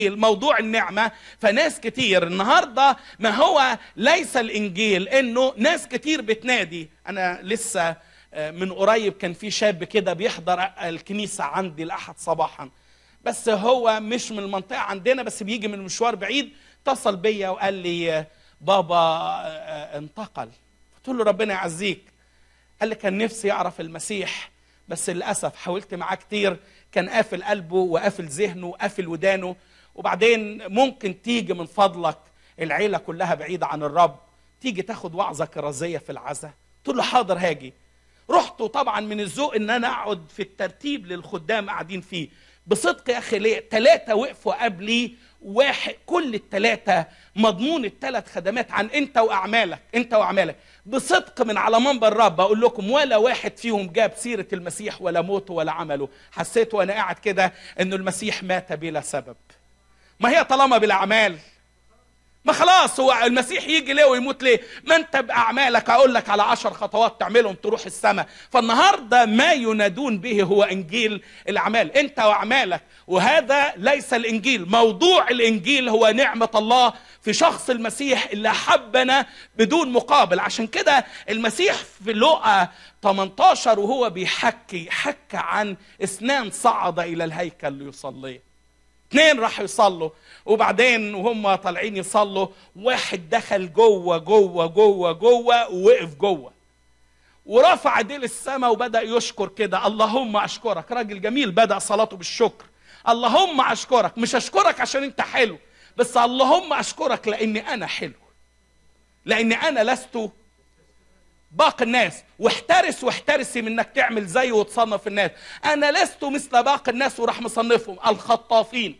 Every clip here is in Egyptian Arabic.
موضوع النعمة فناس كتير النهاردة ما هو ليس الإنجيل إنه ناس كتير بتنادي أنا لسه من قريب كان في شاب كده بيحضر الكنيسة عندي الأحد صباحا بس هو مش من المنطقة عندنا بس بيجي من مشوار بعيد اتصل بيا وقال لي بابا انتقل قلت له ربنا يعزيك قال لي كان نفسي يعرف المسيح بس للأسف حاولت معاه كتير كان قافل قلبه وقافل ذهنه وقافل ودانه وبعدين ممكن تيجي من فضلك العيلة كلها بعيدة عن الرب تيجي تاخد وعظة كرازية في العزاء قلت له حاضر هاجي رحت طبعا من الذوق ان انا اقعد في الترتيب للخدام قاعدين فيه بصدق يا اخي ليه ثلاثة وقفوا قبلي واحد كل الثلاثة مضمون الثلاث خدمات عن انت واعمالك انت واعمالك بصدق من على منبر الرب اقول لكم ولا واحد فيهم جاب سيرة المسيح ولا موته ولا عمله حسيت وانا قاعد كده انه المسيح مات بلا سبب ما هي طالما بالاعمال ما خلاص هو المسيح يجي ليه ويموت ليه ما انت باعمالك اقول لك على عشر خطوات تعملهم تروح السماء فالنهارده ما ينادون به هو انجيل الاعمال انت واعمالك وهذا ليس الانجيل موضوع الانجيل هو نعمه الله في شخص المسيح اللي حبنا بدون مقابل عشان كده المسيح في لقا 18 وهو بيحكي حكى عن اثنان صعد الى الهيكل ليصليه اثنين راحوا يصلوا وبعدين وهم طالعين يصلوا واحد دخل جوه جوه جوه جوه ووقف جوه ورفع ايديه للسماء وبدا يشكر كده اللهم اشكرك راجل جميل بدا صلاته بالشكر اللهم اشكرك مش اشكرك عشان انت حلو بس اللهم اشكرك لاني انا حلو لاني انا لست باقي الناس واحترس واحترسي من انك تعمل زيه وتصنف الناس انا لست مثل باقي الناس وراح مصنفهم الخطافين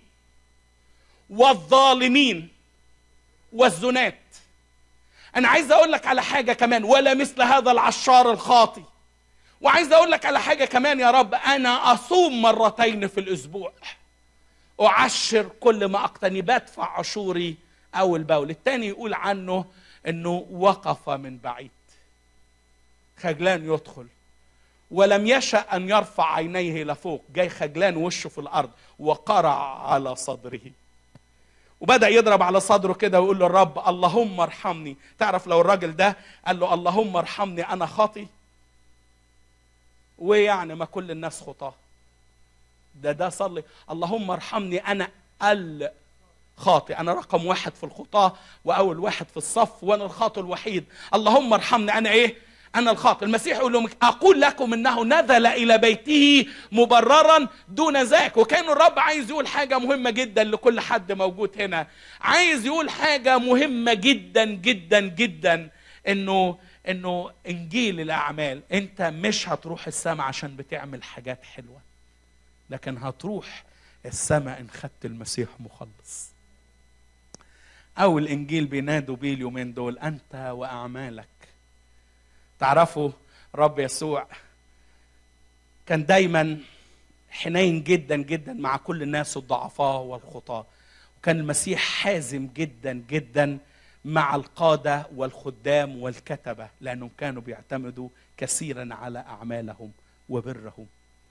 والظالمين والزنات انا عايز اقول لك على حاجه كمان ولا مثل هذا العشار الخاطي وعايز اقول لك على حاجه كمان يا رب انا اصوم مرتين في الاسبوع اعشر كل ما اقتني بدفع عشوري اول باول التاني يقول عنه انه وقف من بعيد خجلان يدخل ولم يشأ أن يرفع عينيه لفوق جاي خجلان وشه في الأرض وقرع على صدره وبدأ يضرب على صدره كده ويقول للرب اللهم ارحمني تعرف لو الراجل ده قال له اللهم ارحمني أنا خاطي ويعني ما كل الناس خطاه ده ده صلي اللهم ارحمني أنا الخاطئ أنا رقم واحد في الخطاة وأول واحد في الصف وأنا الخاطئ الوحيد اللهم ارحمني أنا إيه أنا الخاطئ المسيح يقول لهم أقول لكم أنه نزل إلى بيته مبررا دون ذاك وكان الرب عايز يقول حاجة مهمة جدا لكل حد موجود هنا عايز يقول حاجة مهمة جدا جدا جدا أنه أنه إنجيل الأعمال أنت مش هتروح السماء عشان بتعمل حاجات حلوة لكن هتروح السماء إن خدت المسيح مخلص أو الإنجيل بينادوا بيه اليومين دول أنت وأعمالك تعرفوا رب يسوع كان دايما حنين جدا جدا مع كل الناس الضعفاء والخطاة وكان المسيح حازم جدا جدا مع القادة والخدام والكتبة لأنهم كانوا بيعتمدوا كثيرا على أعمالهم وبرهم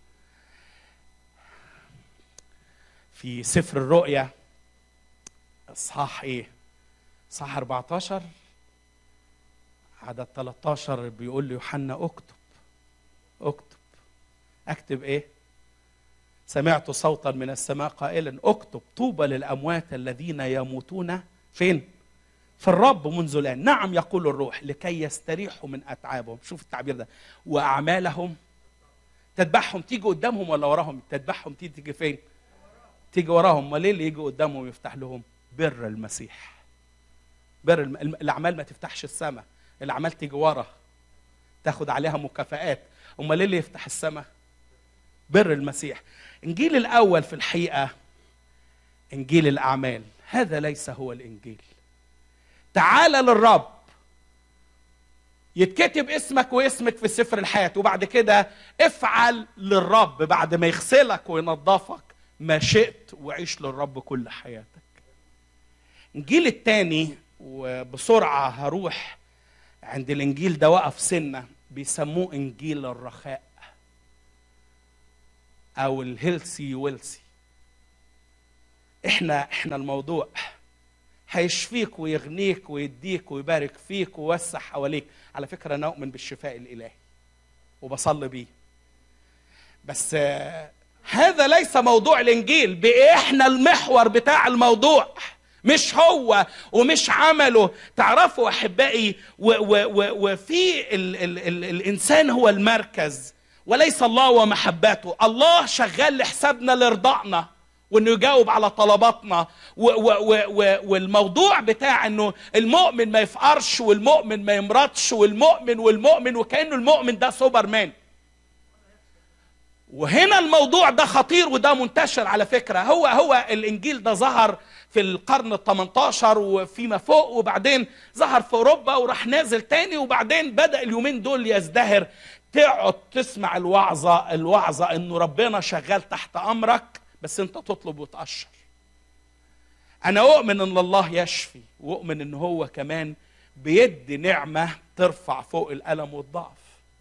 في سفر الرؤيا اصحاح ايه اصحاح 14 عدد 13 بيقول ليوحنا اكتب اكتب اكتب ايه سمعت صوتا من السماء قائلا اكتب طوبى للاموات الذين يموتون فين في الرب منذ الان نعم يقول الروح لكي يستريحوا من اتعابهم شوف التعبير ده واعمالهم تذبحهم تيجي قدامهم ولا وراهم تذبحهم تيجي تيجي فين تيجي وراهم ما ليه اللي يجي قدامهم يفتح لهم بر المسيح بر الم... الاعمال ما تفتحش السماء الاعمال تيجي ورا تاخد عليها مكافآت امال ليه اللي يفتح السماء بر المسيح انجيل الاول في الحقيقه انجيل الاعمال هذا ليس هو الانجيل تعال للرب يتكتب اسمك واسمك في سفر الحياه وبعد كده افعل للرب بعد ما يغسلك وينظفك ما شئت وعيش للرب كل حياتك الانجيل الثاني وبسرعه هروح عند الانجيل ده وقف سنه بيسموه انجيل الرخاء او الهيلسي ويلسي احنا احنا الموضوع هيشفيك ويغنيك ويديك ويبارك فيك ويوسع حواليك على فكره انا اؤمن بالشفاء الالهي وبصلي بيه بس آه، هذا ليس موضوع الانجيل بقى احنا المحور بتاع الموضوع مش هو ومش عمله تعرفوا احبائي و- و- و- وفي ال ال ال الانسان هو المركز وليس الله ومحبته الله شغال لحسابنا لرضائنا وانه يجاوب على طلباتنا و و و و والموضوع بتاع انه المؤمن ما يفقرش والمؤمن ما يمرضش والمؤمن والمؤمن وكانه المؤمن ده سوبرمان وهنا الموضوع ده خطير وده منتشر على فكرة هو هو الإنجيل ده ظهر في القرن ال 18 وفيما فوق وبعدين ظهر في أوروبا وراح نازل تاني وبعدين بدأ اليومين دول يزدهر تقعد تسمع الوعظة الوعظة إنه ربنا شغال تحت أمرك بس أنت تطلب وتأشر أنا أؤمن إن الله يشفي وأؤمن إن هو كمان بيدي نعمة ترفع فوق الألم والضعف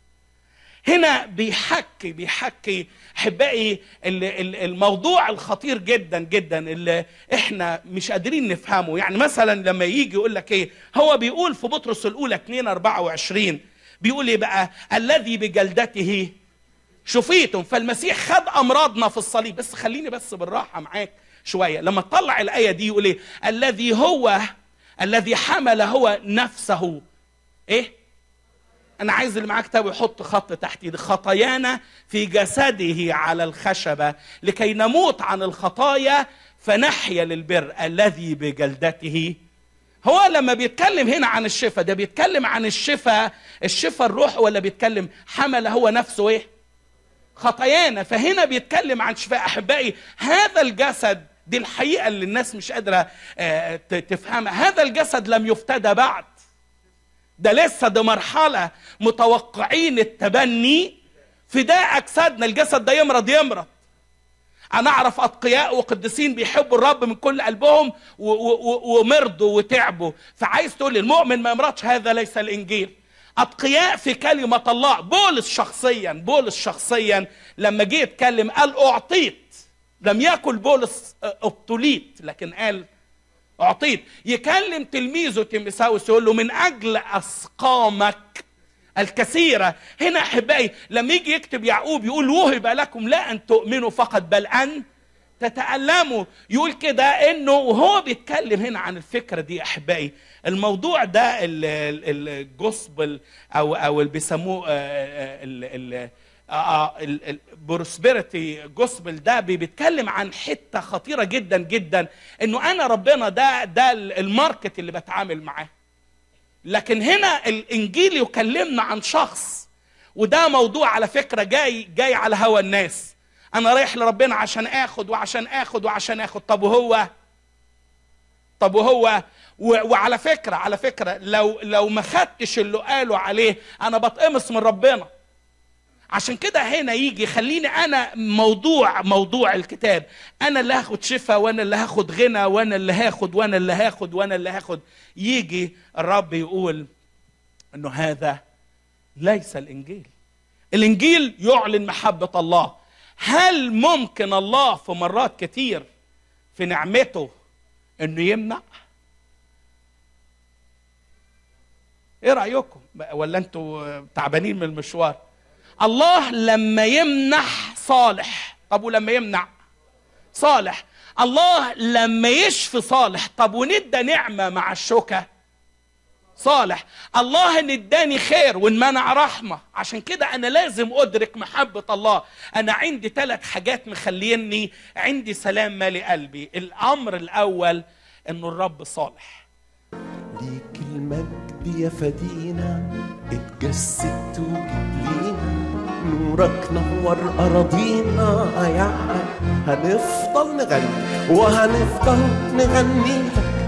هنا بيحكي بيحكي احبائي ال- ال- الموضوع الخطير جدا جدا اللي احنا مش قادرين نفهمه يعني مثلا لما يجي يقول لك ايه هو بيقول في بطرس الاولى 2 24 بيقول ايه بقى الذي بجلدته شفيتم فالمسيح خد امراضنا في الصليب بس خليني بس بالراحه معاك شويه لما تطلع الايه دي يقول ايه الذي هو الذي حمل هو نفسه ايه انا عايز اللي معاه كتاب يحط خط تحت ايدي خطايانا في جسده على الخشبه لكي نموت عن الخطايا فنحيا للبر الذي بجلدته هو لما بيتكلم هنا عن الشفاء ده بيتكلم عن الشفاء الشفاء الروح ولا بيتكلم حمل هو نفسه ايه خطايانا فهنا بيتكلم عن شفاء احبائي هذا الجسد دي الحقيقه اللي الناس مش قادره آه، ت- تفهمها هذا الجسد لم يفتدى بعد ده لسه ده مرحلة متوقعين التبني فداء أجسادنا الجسد ده يمرض يمرض أنا أعرف أتقياء وقديسين بيحبوا الرب من كل قلبهم و- و- و- ومرضوا وتعبوا فعايز تقول لي المؤمن ما يمرضش هذا ليس الإنجيل أتقياء في كلمة الله بولس شخصيا بولس شخصيا لما جه يتكلم قال أعطيت لم يقل بولس ابتليت لكن قال اعطيت يكلم تلميذه تيمساوس يقول له من اجل اسقامك الكثيره هنا احبائي لما يجي يكتب يعقوب يقول وهب لكم لا ان تؤمنوا فقط بل ان تتألموا يقول كده انه وهو بيتكلم هنا عن الفكره دي احبائي الموضوع ده ال- ال- الجوسبل او او اللي بيسموه البروسبيرتي جوسبل ده بي- بيتكلم عن حته خطيره جدا جدا انه انا ربنا ده ده الماركت اللي بتعامل معاه لكن هنا الانجيل يكلمنا عن شخص وده موضوع على فكره جاي جاي على هوى الناس انا رايح لربنا عشان اخد وعشان اخد وعشان اخد طب وهو طب وهو و- وعلى فكره على فكره لو لو ما خدتش اللي قالوا عليه انا بتقمص من ربنا عشان كده هنا يجي خليني انا موضوع موضوع الكتاب انا اللي هاخد شفاء وانا اللي هاخد غنى وانا اللي هاخد وانا اللي هاخد وانا اللي هاخد يجي الرب يقول انه هذا ليس الانجيل الانجيل يعلن محبه الله هل ممكن الله في مرات كتير في نعمته انه يمنع ايه رايكم ولا انتوا تعبانين من المشوار الله لما يمنح صالح طب ولما يمنع صالح الله لما يشفي صالح طب وندى نعمه مع الشوكه صالح الله ان اداني خير وان منع رحمه عشان كده انا لازم ادرك محبه الله انا عندي ثلاث حاجات مخليني عندي سلام مالي قلبي الامر الاول انه الرب صالح ليك المجد يا فدينا اتجسدت وجيت لينا نورك نور أراضينا يا عم هنفضل نغني وهنفضل نغني لك